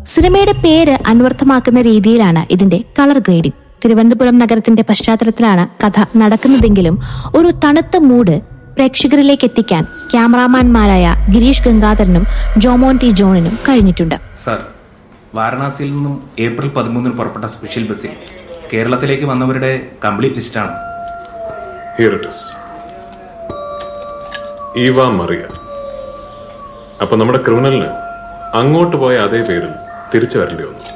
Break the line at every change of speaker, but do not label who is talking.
സിനിമയുടെ പേര് അന്വർത്ഥമാക്കുന്ന രീതിയിലാണ് ഇതിന്റെ കളർ ഗ്രേഡിംഗ് തിരുവനന്തപുരം നഗരത്തിന്റെ പശ്ചാത്തലത്തിലാണ് കഥ നടക്കുന്നതെങ്കിലും ഒരു തണുത്ത മൂഡ് പ്രേക്ഷകരിലേക്ക് എത്തിക്കാൻ ക്യാമറാമാൻമാരായ ഗിരീഷ് ഗംഗാധരനും ജോമോൻ ടി ജോണിനും കഴിഞ്ഞിട്ടുണ്ട്
സർ വാരണാസിയിൽ നിന്നും ഏപ്രിൽ പതിമൂന്നിന് പുറപ്പെട്ട സ്പെഷ്യൽ ബസ്സിൽ കേരളത്തിലേക്ക് വന്നവരുടെ കംപ്ലീറ്റ് ലിസ്റ്റാണ്
here it is Eva Maria അപ്പൊ നമ്മുടെ ക്രിമിനലിന് അങ്ങോട്ട് പോയ അതേ പേരിൽ തിരിച്ചു വരേണ്ടി വന്നു